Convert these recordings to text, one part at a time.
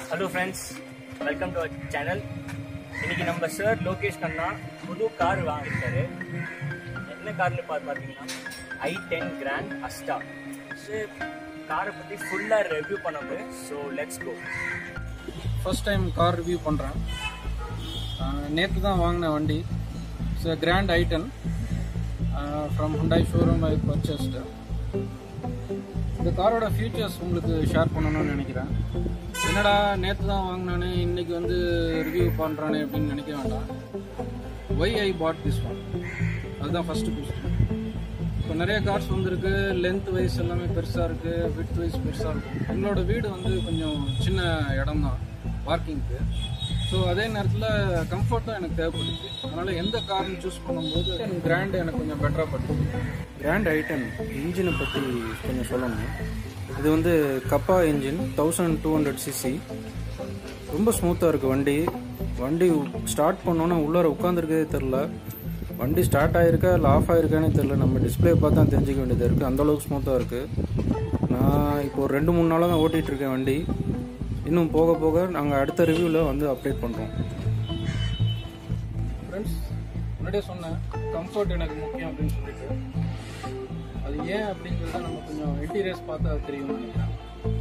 hello friends welcome to our channel இன்னைக்கு நம்ம sir Lokesh கண்ணா புது கார் வாங்கியிருக்காரு என்ன கார்னு பார்த்து பார்த்தீங்கன்னா i ten Grand Asta so காரை பற்றி ஃபுல்லாக ரிவ்யூ பண்ண போகிறேன் so let's go first time car review பண்ணுறேன் நேற்று தான் வாங்கின வண்டி so Grand i ten from Hyundai showroom I purchased இந்த காரோட ஃபீச்சர்ஸ் உங்களுக்கு ஷேர் பண்ணணும்னு நினைக்கிறேன் என்னடா நேற்று தான் வாங்கினானே இன்னைக்கு வந்து ரிவ்யூ பண்ணுறானே அப்படின்னு நினைக்க வேண்டாம் why I bought this one அதுதான் ஃபஸ்ட்டு கொஸ்டின் இப்போ நிறைய கார்ஸ் வந்திருக்கு லென்த் வைஸ் எல்லாமே பெருசாக இருக்குது வித் வைஸ் பெருசாக இருக்கும் எங்களோட வீடு வந்து கொஞ்சம் சின்ன இடம் தான் பார்க்கிங்க்கு ஸோ அதே நேரத்தில் கம்ஃபர்ட்டும் எனக்கு தேவைப்படுச்சு அதனால் எந்த கார்னு சூஸ் பண்ணும்போது எனக்கு கிராண்ட் எனக்கு கொஞ்சம் பெட்டராக பட்டுச்சு கிராண்ட் ஐட்டன் இன்ஜினை பற்றி கொஞ்சம் சொல்லணும் இது வந்து Kappa engine thousand two hundred CC ரொம்ப ஸ்மூத்தாக இருக்குது வண்டி வண்டி ஸ்டார்ட் பண்ணோன்னா உள்ளார உட்காந்துருக்கதே தெரில வண்டி ஸ்டார்ட் ஆகிருக்கா இல்லை ஆஃப் ஆகிருக்கானே தெரில நம்ம டிஸ்பிளே பார்த்து தான் தெரிஞ்சிக்க வேண்டியது இருக்குது அந்தளவுக்கு ஸ்மூத்தாக இருக்குது நான் இப்போ ஒரு ரெண்டு மூணு நாளாக தான் ஓட்டிகிட்டு இருக்கேன் வண்டி இன்னும் போக போக நாங்கள் அடுத்த ரிவ்யூவில் வந்து அப்டேட் பண்ணுறோம் ஃப்ரெண்ட்ஸ் முன்னாடியே சொன்னேன் கம்ஃபர்ட் எனக்கு முக்கியம் அப்படின்னு சொல்லிட்டு அது ஏன் அப்படிங்கிறத நம்ம கொஞ்சம் இன்டீரியர்ஸ் பார்த்தா அது தெரியும் நினைக்கிறேன்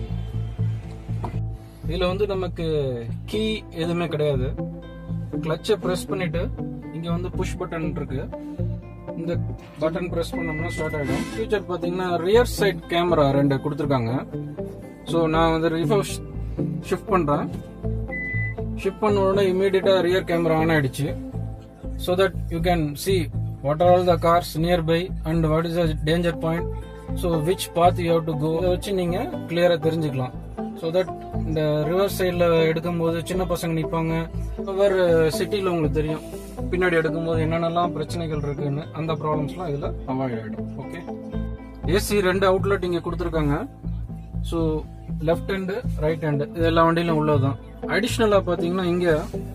இதில் வந்து நமக்கு கீ எதுவுமே கிடையாது கிளச்சை ப்ரெஸ் பண்ணிட்டு இங்கே வந்து புஷ் பட்டன் இருக்கு இந்த பட்டன் ப்ரெஸ் பண்ணோம்னா ஸ்டார்ட் ஆகிடும் ஃபியூச்சர் பார்த்தீங்கன்னா ரியர் சைட் கேமரா ரெண்டு கொடுத்துருக்காங்க ஸோ நான் வந்து ரிவர்ஸ் ஷிஃப்ட் பண்ணுறேன் ஷிஃப்ட் பண்ண உடனே இமீடியட்டாக ரியர் கேமரா ஆன் ஆயிடுச்சு so that you can see what are all the cars near by and what is the danger point so which path you have to go இதை வச்சு நீங்கள் கிளியராக தெரிஞ்சுக்கலாம் ஸோ தட் இந்த ரிவர்ஸ் சைடில் எடுக்கும்போது சின்ன பசங்க நிற்பாங்க ஒவ்வொரு சிட்டியில் உங்களுக்கு தெரியும் பின்னாடி எடுக்கும்போது என்னென்னலாம் பிரச்சனைகள் இருக்குன்னு அந்த ப்ராப்ளம்ஸ்லாம் இதில் அவாய்ட் ஆகிடும் ஓகே ஏசி ரெண்டு அவுட்லெட் இங்கே கொடுத்துருக்காங்க so left hand right hand இது எல்லா வண்டியிலும் உள்ளதுதான் அடிஷ்னலாக பார்த்தீங்கன்னா இங்கே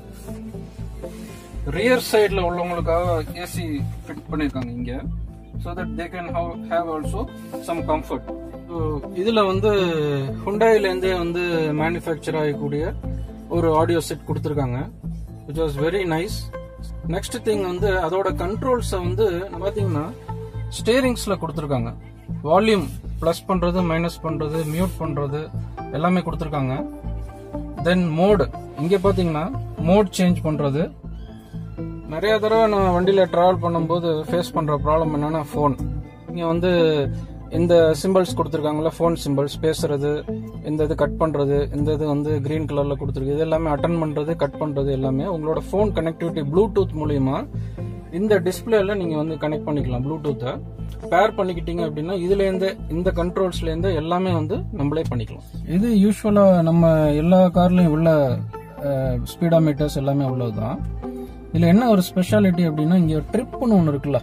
ரியர் சைடில் உள்ளவங்களுக்காக ஏசி ஃபிட் பண்ணியிருக்காங்க இங்கே so that they can have also some comfort so இதில் வந்து ஹுண்டாயிலேருந்தே வந்து மேனுஃபேக்சர் ஆகக்கூடிய ஒரு ஆடியோ செட் கொடுத்துருக்காங்க which was very nice next thing வந்து அதோட கண்ட்ரோல்ஸை வந்து பார்த்தீங்கன்னா ஸ்டேரிங்ஸில் கொடுத்துருக்காங்க வால்யூம் ப்ளஸ் பண்ணுறது மைனஸ் பண்ணுறது மியூட் பண்ணுறது எல்லாமே கொடுத்துருக்காங்க தென் மோடு இங்கே பார்த்தீங்கன்னா மோட் சேஞ்ச் பண்ணுறது நிறைய தடவை நான் வண்டியில் ட்ராவல் பண்ணும்போது ஃபேஸ் பண்ணுற ப்ராப்ளம் என்னன்னா ஃபோன் இங்கே வந்து இந்த சிம்பிள்ஸ் கொடுத்துருக்காங்களா ஃபோன் சிம்பிள்ஸ் பேசுறது இந்த இது கட் பண்ணுறது இந்த இது வந்து க்ரீன் கலரில் கொடுத்துருக்கு இது எல்லாமே அட்டன் பண்ணுறது கட் பண்ணுறது எல்லாமே உங்களோட ஃபோன் கனெக்டிவிட்டி ப்ளூடூத் மூலியமா இந்த டிஸ்பிளேல நீங்கள் வந்து கனெக்ட் பண்ணிக்கலாம் ப்ளூடூத்தை பேர் பண்ணிக்கிட்டீங்க அப்படின்னா இதுலேருந்து இந்த கண்ட்ரோல்ஸ்லேருந்து எல்லாமே வந்து நம்மளே பண்ணிக்கலாம் இது யூஸ்வலாக நம்ம எல்லா கார்லையும் உள்ள ஸ்பீடா மீட்டர்ஸ் எல்லாமே உள்ளது தான் இதில் என்ன ஒரு ஸ்பெஷாலிட்டி அப்படின்னா இங்கே ட்ரிப்னு ஒன்று இருக்குல்ல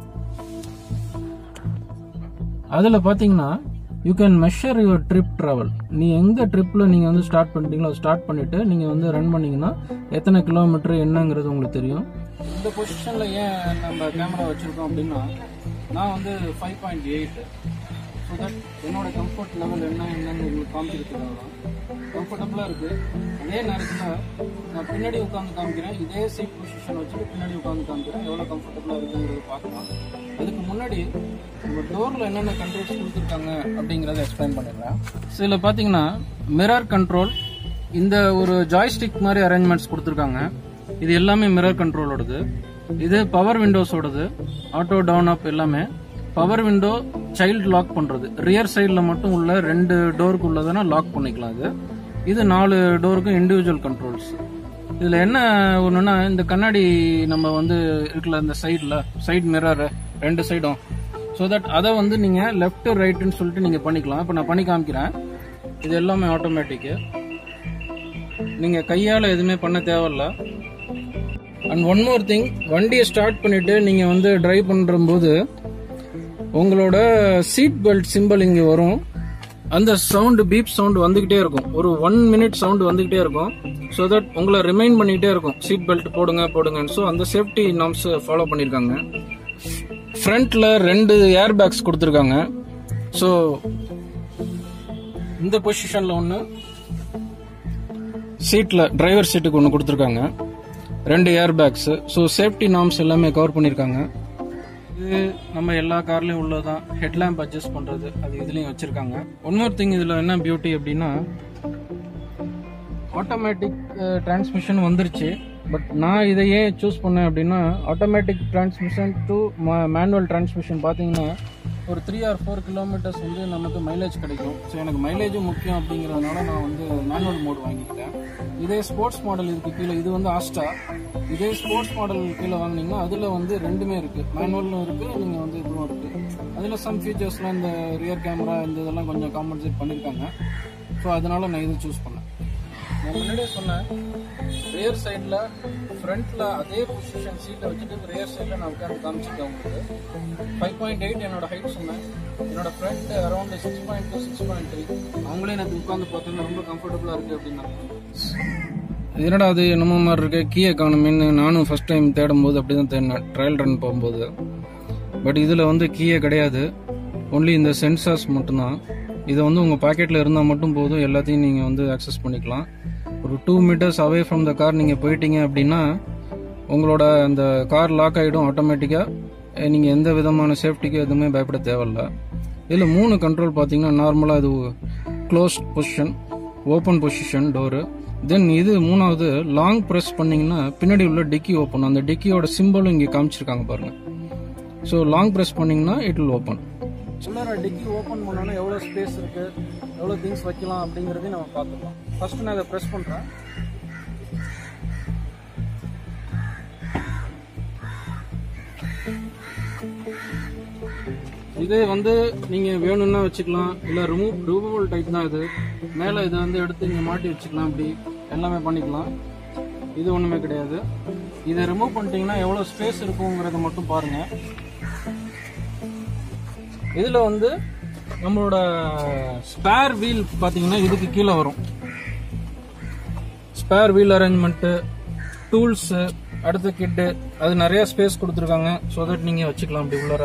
அதில் பார்த்தீங்கன்னா you can measure your trip travel நீ எந்த ட்ரிப்பில் நீங்கள் வந்து ஸ்டார்ட் பண்ணிட்டீங்களோ ஸ்டார்ட் பண்ணிவிட்டு நீங்கள் வந்து ரன் பண்ணீங்கன்னா எத்தனை கிலோமீட்டர் என்னங்கிறது உங்களுக்கு தெரியும் இந்த பொசிஷனில் ஏன் நம்ம கேமரா வச்சுருக்கோம் அப்படின்னா நான் வந்து five point eight so that என்னோட கம்ஃபர்ட் லெவல் என்ன என்னன்னு உங்களுக்கு காமிச்சிருக்கிறதா கம்ஃபர்டபுளாக இருக்குது அதே நேரத்தில் நான் பின்னாடி உட்காந்து காமிக்கிறேன் இதே சீட் பொசிஷன் வச்சுட்டு பின்னாடி உட்காந்து காமிக்கிறேன் எவ்வளோ கம்ஃபர்டபுளாக இருக்குங்கிறத பார்க்கலாம் அதுக்கு முன்னாடி நம்ம டோரில் என்னென்ன கண்ட்ரோல்ஸ் கொடுத்துருக்காங்க அப்படிங்கிறத எக்ஸ்பிளைன் பண்ணிடுறேன் ஸோ இதில் பார்த்தீங்கன்னா மிரர் கண்ட்ரோல் இந்த ஒரு ஜாய்ஸ்டிக் மாதிரி அரேஞ்ச்மெண்ட்ஸ் கொடுத்துருக்காங்க இது எல்லாமே மிரர் கண்ட்ரோலோடது இது பவர் விண்டோஸோடது ஆட்டோ டவுன் அப் எல்லாமே பவர் விண்டோ சைல்டு லாக் பண்றது ரியர் சைடில் மட்டும் உள்ள ரெண்டு டோருக்கு உள்ளதுன்னா லாக் பண்ணிக்கலாம் இது இது நாலு டோருக்கும் இண்டிவிஜுவல் கண்ட்ரோல்ஸ் இதில் என்ன ஒன்றுனா இந்த கண்ணாடி நம்ம வந்து இருக்குல்ல இந்த சைடில் சைடு மிரர் ரெண்டு சைடும் ஸோ தட் அதை வந்து நீங்கள் லெஃப்ட் ரைட்டுன்னு சொல்லிட்டு நீங்கள் பண்ணிக்கலாம் இப்போ நான் பண்ணி காமிக்கிறேன் இது எல்லாமே ஆட்டோமேட்டிக்கு நீங்கள் கையால் எதுவுமே பண்ண தேவையில்ல அண்ட் ஒன் மோர் திங் வண்டியை ஸ்டார்ட் பண்ணிட்டு நீங்கள் வந்து டிரைவ் பண்ணும்போது உங்களோட சீட் பெல்ட் சிம்பிள் இங்கே வரும் அந்த சவுண்டு பீப் சவுண்டு வந்துக்கிட்டே இருக்கும் ஒரு ஒன் மினிட் சவுண்டு வந்துக்கிட்டே இருக்கும் ஸோ தட் உங்களை ரிமைண்ட் பண்ணிக்கிட்டே இருக்கும் சீட் பெல்ட் போடுங்க போடுங்கன்னு ஸோ அந்த சேஃப்டி நாம்ஸ் ஃபாலோ பண்ணியிருக்காங்க ஃப்ரண்ட்டில் ரெண்டு ஏர் பேக்ஸ் கொடுத்துருக்காங்க ஸோ இந்த பொசிஷனில் ஒன்று சீட்டில் டிரைவர் சீட்டுக்கு ஒன்று கொடுத்துருக்காங்க ரெண்டு air bags so safety norms எல்லாமே கவர் பண்ணியிருக்காங்க இது நம்ம எல்லா கார்லேயும் உள்ளதான் ஹெட்லாம்ப் அட்ஜஸ்ட் பண்ணுறது அது இதுலேயும் வச்சுருக்காங்க ஒன்னொரு திங் இதில் என்ன பியூட்டி அப்படின்னா ஆட்டோமேட்டிக் டிரான்ஸ்மிஷன் வந்துருச்சு பட் நான் இதை ஏன் சூஸ் பண்ணேன் அப்படின்னா automatic transmission to manual transmission பார்த்தீங்கன்னா ஒரு த்ரீ ஆர் ஃபோர் கிலோமீட்டர்ஸ் வந்து நமக்கு மைலேஜ் கிடைக்கும் ஸோ எனக்கு மைலேஜும் முக்கியம் அப்படிங்கிறதுனால நான் வந்து மேனுவல் மோட் வாங்கிக்கிட்டேன் இதே ஸ்போர்ட்ஸ் மாடல் இதுக்கு கீழே இது வந்து ஆஸ்டா இதே ஸ்போர்ட்ஸ் மாடல் கீழே வாங்கினீங்கன்னா அதில் வந்து ரெண்டுமே இருக்குது மேனுவலும் இருக்குது நீங்கள் வந்து இதுவும் இருக்குது அதில் சம் ஃபீச்சர்ஸ்லாம் இந்த ரியர் கேமரா இந்த இதெல்லாம் கொஞ்சம் காம்பன்சேட் பண்ணியிருக்காங்க ஸோ அதனால நான் இதை சூஸ் பண்ணேன் நான் முன்னாடியே சொன்னேன் ரியர் சைடில் ஃப்ரண்ட்டில் அதே பொசிஷன் சீட்டை வச்சுட்டு ரியர் சைடில் நான் உட்காந்து காமிச்சிருக்கேன் உங்களுக்கு ஃபைவ் பாயிண்ட் எயிட் என்னோட ஹைட் சொன்னேன் என்னோட friend around six point two six point three அவங்களே எனக்கு உட்காந்து பார்த்தோன்னா ரொம்ப கம்ஃபர்டபுளாக இருக்குது அப்படின்னாங்க என்னடா அது என்னமோ மாதிரி இருக்கு கீ எக்கானமின்னு நானும் ஃபர்ஸ்ட் டைம் தேடும் போது அப்படி தான் தேடினேன் ட்ரையல் ரன் போகும்போது பட் இதில் வந்து கீயே கிடையாது ஒன்லி இந்த சென்சார்ஸ் மட்டும்தான் இதை வந்து உங்கள் பாக்கெட்டில் இருந்தால் மட்டும் போதும் எல்லாத்தையும் நீங்கள் வந்து அக்சஸ் பண்ணிக்கலாம் ஒரு two metres away from the car நீங்கள் போயிட்டீங்க அப்படின்னா உங்களோட அந்த கார் லாக் ஆகிடும் ஆட்டோமேட்டிக்காக நீங்கள் எந்த விதமான சேஃப்டிக்கு எதுவுமே பயப்பட தேவையில்ல இதில் மூணு கண்ட்ரோல் பார்த்தீங்கன்னா நார்மலாக இது close position open position door then இது மூணாவது லாங் ப்ரெஸ் பண்ணீங்கன்னா பின்னாடி உள்ள டிக்கி ஓப்பன் அந்த டிக்கியோட சிம்பிளும் இங்கே காமிச்சிருக்காங்க பாருங்க ஸோ லாங் ப்ரெஸ் பண்ணீங்கன்னா இட் வில் ஓப்பன் உள்ளார டிக்கி ஓப்பன் பண்ணோன்னா எவ்வளோ ஸ்பேஸ் இருக்கு எவ்வளோ திங்ஸ் வைக்கலாம் அப்படிங்கிறதையும் நம்ம பார்த்துக்கலாம் ஃபர்ஸ்ட் நான் இதை ப்ரெஸ் பண்ணுறேன் இது வந்து நீங்கள் வேணும்னா வச்சுக்கலாம் இல்லை ரிமூவ் ரிமூவல் டைப் தான் இது மேலே இதை வந்து எடுத்து இங்கே மாட்டி வச்சுக்கலாம் இப்படி எல்லாமே பண்ணிக்கலாம் இது ஒன்றுமே கிடையாது இதை ரிமூவ் பண்ணிட்டீங்கன்னா எவ்வளோ ஸ்பேஸ் இருக்குங்கிறத மட்டும் பாருங்கள் இதில் வந்து நம்மளோட ஸ்பேர் வீல் பார்த்தீங்கன்னா இதுக்கு கீழே வரும் ஸ்பேர் வீல் அரேஞ்ச்மெண்ட்டு டூல்ஸு அடுத்த கிட்டு அது நிறைய ஸ்பேஸ் கொடுத்துருக்காங்க ஸோ தட் நீங்கள் வச்சுக்கலாம் அப்படி உள்ளார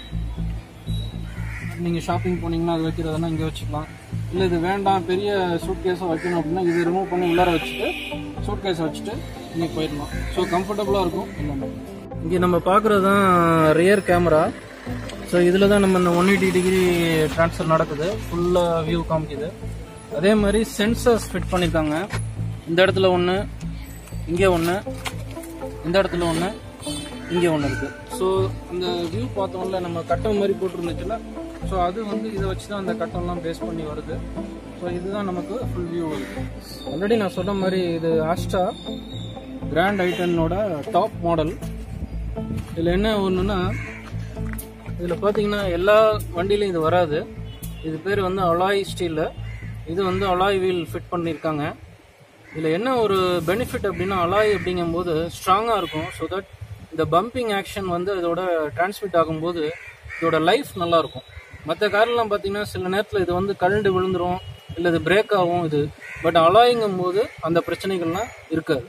நீங்கள் ஷாப்பிங் போனீங்கன்னா அது வைக்கிறதுனா இங்கே வச்சுக்கலாம் இல்லை இது வேண்டாம் பெரிய சூட் கேஸை வைக்கணும் அப்படின்னா இது ரிமூவ் பண்ணி உள்ளார வச்சுட்டு சூட் கேஸை வச்சுட்டு நீங்கள் போயிடலாம் ஸோ கம்ஃபர்டபுளாக இருக்கும் எல்லாமே இங்கே நம்ம பார்க்குறது தான் ரியர் கேமரா ஸோ இதில் தான் நம்ம இந்த ஒன் எயிட்டி டிகிரி ட்ரான்ஸ்ஃபர் நடக்குது ஃபுல்லாக வியூ காமிக்குது அதே மாதிரி சென்சர்ஸ் ஃபிட் பண்ணியிருக்காங்க இந்த இடத்துல ஒன்று இங்கே ஒன்று இந்த இடத்துல ஒன்று இங்கே ஒன்று இருக்குது ஸோ அந்த வியூ பார்த்தோம்ல நம்ம கட்டம் மாதிரி போட்டிருந்துச்சுல ஸோ அது வந்து இதை வச்சு தான் அந்த கட்டம்லாம் பேஸ் பண்ணி வருது ஸோ இதுதான் நமக்கு ஃபுல் வியூ வருது ஆல்ரெடி நான் சொன்ன மாதிரி இது ஆஸ்டா கிராண்ட் ஐட்டனோட டாப் மாடல் இதில் என்ன ஒன்றுன்னா இதில் பார்த்தீங்கன்னா எல்லா வண்டியிலையும் இது வராது இது பேர் வந்து அலாய் ஸ்டீலு இது வந்து அலாய் வீல் ஃபிட் பண்ணியிருக்காங்க இதில் என்ன ஒரு பெனிஃபிட் அப்படின்னா அலாய் அப்படிங்கும்போது ஸ்ட்ராங்காக இருக்கும் ஸோ தட் இந்த பம்பிங் ஆக்ஷன் வந்து இதோட டிரான்ஸ்மிட் ஆகும்போது இதோட லைஃப் நல்லா இருக்கும் மற்ற கார்லாம் பார்த்தீங்கன்னா சில நேரத்தில் இது வந்து கழண்டு விழுந்துரும் இல்லை இது பிரேக் ஆகும் இது பட் அலாய்ங்கும் போது அந்த பிரச்சனைகள்லாம் இருக்காது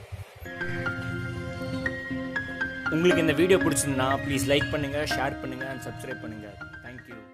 உங்களுக்கு இந்த வீடியோ பிடிச்சிருந்தா ப்ளீஸ் லைக் பண்ணுங்கள் ஷேர் பண்ணுங்கள் அண்ட் சப்ஸ்கிரைப் பண்ணுங்கள் தேங்க்யூ